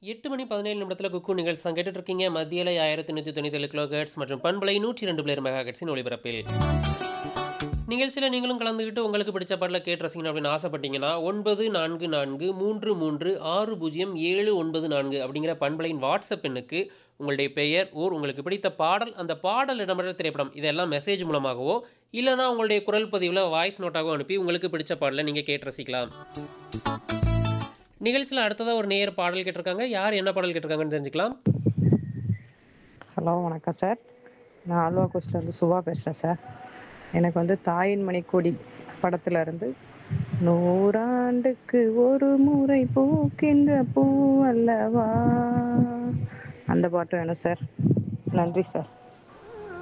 எட்டு மணி பதினேழு நிமிடத்தில் குக்கு நிகழ்ச்சி தான் கேட்டுட்டு இருக்கீங்க மத்தியில ஆயிரத்தி நூற்றி தொண்ணூற்றி ஏழு கிலோ ஹெர்ட்ஸ் மற்றும் பண்பலை நூற்றி ரெண்டு பிளேர் மெகா ஹெர்ட்ஸின் ஒளிபரப்பில் நிகழ்ச்சியில் நீங்களும் கலந்துக்கிட்டு உங்களுக்கு பிடிச்ச பாடலில் கேட்டு ரசிக்கணும் அப்படின்னு ஆசைப்பட்டீங்கன்னா ஒன்பது நான்கு நான்கு மூன்று மூன்று ஆறு பூஜ்ஜியம் ஏழு ஒன்பது நான்கு அப்படிங்கிற பண்பலையின் வாட்ஸ்அப் எண்ணுக்கு உங்களுடைய பெயர் ஊர் உங்களுக்கு பிடித்த பாடல் அந்த பாடல் இடம்பெற்ற திரைப்படம் இதெல்லாம் மெசேஜ் மூலமாகவோ இல்லைனா உங்களுடைய குரல் பதிவில் வாய்ஸ் நோட்டாகவோ அனுப்பி உங்களுக்கு பிடிச்ச பாடலை நீங்கள் கேட்டு ரசிக்கலாம் நிகழ்ச்சியில் அடுத்ததாக ஒரு நேர் பாடல் கேட்டிருக்காங்க யார் என்ன பாடல் கேட்டிருக்காங்கன்னு தெரிஞ்சுக்கலாம் ஹலோ வணக்கம் சார் நான் ஆல்வா கோஸ்ட்லேருந்து சுபா பேசுகிறேன் சார் எனக்கு வந்து தாயின் மணிக்கொடி படத்துல இருந்து நூறாண்டுக்கு ஒரு முறை பூக்கின்ற பூ அல்லவா அந்த பாட்டு வேணும் சார் நன்றி சார்